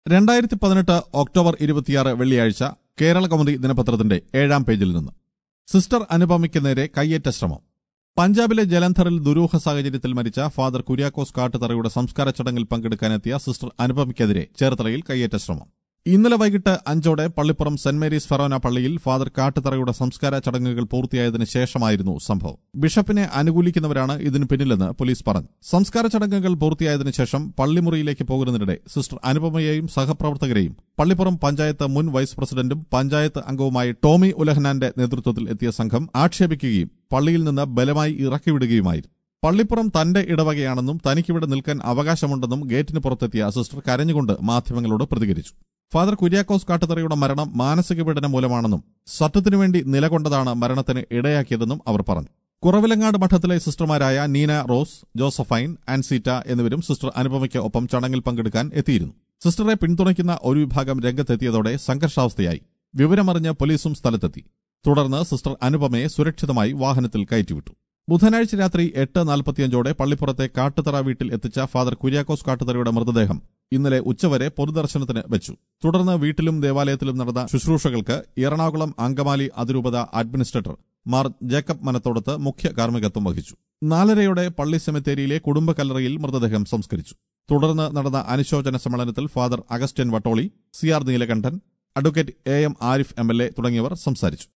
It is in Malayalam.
രണ്ടായിരത്തി പതിനെട്ട് ഒക്ടോബർ ഇരുപത്തിയാറ് വെള്ളിയാഴ്ച കേരള കൗമുദി ദിനപത്രത്തിന്റെ ഏഴാം പേജിൽ നിന്ന് സിസ്റ്റർ അനുപമയ്ക്ക് നേരെ കയ്യേറ്റ ശ്രമം പഞ്ചാബിലെ ജലന്ധറിൽ ദുരൂഹ സാഹചര്യത്തിൽ മരിച്ച ഫാദർ കുര്യാക്കോസ് കാട്ടുതറയുടെ സംസ്കാര ചടങ്ങിൽ പങ്കെടുക്കാനെത്തിയ സിസ്റ്റർ അനുപമയ്ക്കെതിരെ ചേർത്തലയിൽ കയ്യേറ്റ ശ്രമം ഇന്നലെ വൈകിട്ട് അഞ്ചോടെ പള്ളിപ്പുറം സെന്റ് മേരീസ് ഫെറോന പള്ളിയിൽ ഫാദർ കാട്ടുതറയുടെ സംസ്കാര ചടങ്ങുകൾ പൂർത്തിയായതിനു ശേഷമായിരുന്നു സംഭവം ബിഷപ്പിനെ അനുകൂലിക്കുന്നവരാണ് ഇതിനു പിന്നിലെന്ന് പോലീസ് പറഞ്ഞു സംസ്കാര ചടങ്ങുകൾ പൂർത്തിയായതിനു ശേഷം പള്ളിമുറിയിലേക്ക് പോകുന്നതിനിടെ സിസ്റ്റർ അനുപമയെയും സഹപ്രവർത്തകരെയും പള്ളിപ്പുറം പഞ്ചായത്ത് മുൻ വൈസ് പ്രസിഡന്റും പഞ്ചായത്ത് അംഗവുമായി ടോമി ഉലഹനാന്റെ നേതൃത്വത്തിൽ എത്തിയ സംഘം ആക്ഷേപിക്കുകയും പള്ളിയിൽ നിന്ന് ബലമായി ഇറക്കിവിടുകയുമായിരുന്നു പള്ളിപ്പുറം തന്റെ ഇടവകയാണെന്നും തനിക്കിവിടെ നിൽക്കാൻ അവകാശമുണ്ടെന്നും ഗേറ്റിന് പുറത്തെത്തിയ സിസ്റ്റർ കരഞ്ഞുകൊണ്ട് മാധ്യമങ്ങളോട് പ്രതികരിച്ചു ഫാദർ കുര്യാക്കോസ് കാട്ടുതറയുടെ മരണം മാനസിക പീഡനം മൂലമാണെന്നും സത്യത്തിനുവേണ്ടി നിലകൊണ്ടതാണ് മരണത്തിന് ഇടയാക്കിയതെന്നും അവർ പറഞ്ഞു കുറവിലങ്ങാട് മഠത്തിലെ സിസ്റ്റർമാരായ നീന റോസ് ജോസഫൈൻ ആൻസീറ്റ എന്നിവരും സിസ്റ്റർ അനുപമയ്ക്ക് ഒപ്പം ചടങ്ങിൽ പങ്കെടുക്കാൻ എത്തിയിരുന്നു സിസ്റ്ററെ പിന്തുണയ്ക്കുന്ന ഒരു വിഭാഗം രംഗത്തെത്തിയതോടെ സംഘർഷാവസ്ഥയായി വിവരമറിഞ്ഞ് പോലീസും സ്ഥലത്തെത്തി തുടർന്ന് സിസ്റ്റർ അനുപമയെ സുരക്ഷിതമായി വാഹനത്തിൽ കയറ്റിവിട്ടു ബുധനാഴ്ച രാത്രി എട്ട് നാൽപ്പത്തിയഞ്ചോടെ പള്ളിപ്പുറത്തെ കാട്ടുതറ വീട്ടിൽ എത്തിച്ച ഫാദർ കുര്യാക്കോസ് കാട്ടുതറയുടെ മൃതദേഹം ഇന്നലെ ഉച്ചവരെ പൊതുദർശനത്തിന് വെച്ചു തുടർന്ന് വീട്ടിലും ദേവാലയത്തിലും നടന്ന ശുശ്രൂഷകൾക്ക് എറണാകുളം അങ്കമാലി അതിരൂപത അഡ്മിനിസ്ട്രേറ്റർ മാർ ജേക്കബ് മനത്തോടത്ത് മുഖ്യ കാർമ്മികത്വം വഹിച്ചു നാലരയോടെ പള്ളി സെമിത്തേരിയിലെ കുടുംബ കല്ലറയിൽ മൃതദേഹം സംസ്കരിച്ചു തുടർന്ന് നടന്ന അനുശോചന സമ്മേളനത്തിൽ father Augustine Vattoli C R Neelakandan advocate A M Arif M L A തുടങ്ങിയവർ സംസാരിച്ചു